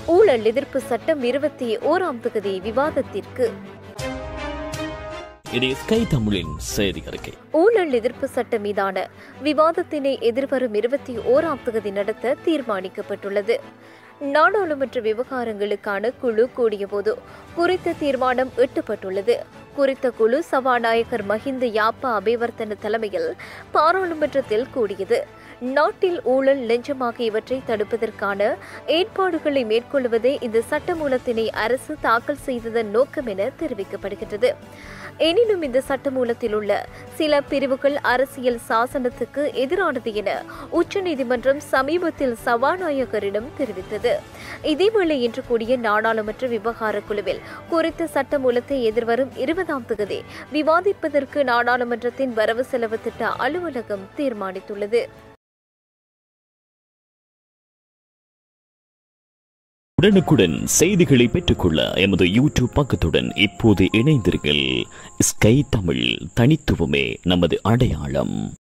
ஊழல் எதிர்ப்பு சட்டம் இருபத்தி ஓராம் தொகுதி விவாதத்திற்கு இது ஸ்கை தமிழின் செய்தி அறிக்கை ஊழல் எதிர்ப்பு சட்டம் மீதான விவாதத்தினை எதிர்வரும் இருபத்தி ஓராம் தொகுதி நடத்த தீர்மானிக்கப்பட்டுள்ளது நாடாளுமன்ற விவகாரங்களுக்கான குழு கூடியபோது குறித்த தீர்மானம் எட்டப்பட்டுள்ளது குறித்த குழு சபாநாயகர் மஹிந்த யாப்பா அபிவர்த்தன தலைமையில் பாராளுமன்றத்தில் கூடியது நாட்டில் ஊழல் லஞ்சம் ஆகியவற்றை தடுப்பதற்கான ஏற்பாடுகளை மேற்கொள்வதே இந்த சட்டமூலத்தினை அரசு தாக்கல் செய்ததன் நோக்கம் என தெரிவிக்கப்படுகின்றது எனினும் இந்த சட்டமூலத்தில் உள்ள சில பிரிவுகள் அரசியல் சாசனத்துக்கு எதிரானது என உச்சநீதிமன்றம் சமீபத்தில் சபாநாயகரிடம் தெரிவித்தது இதேவேளை இன்று கூடிய நாடாளுமன்ற விவகார குழுவில் குறித்த சட்டமூலத்தை எதிர்வரும் இருபதாம் தேதி விவாதிப்பதற்கு நாடாளுமன்றத்தின் வரவு செலவு திட்ட அலுவலகம் தீர்மானித்துள்ளது உடனுக்குடன் செய்திகளை பெற்றுக்கொள்ள எமது யூடியூப் பக்கத்துடன் இப்போது இணைந்தீர்கள் ஸ்கை தமிழ் தனித்துவமே நமது அடையாளம்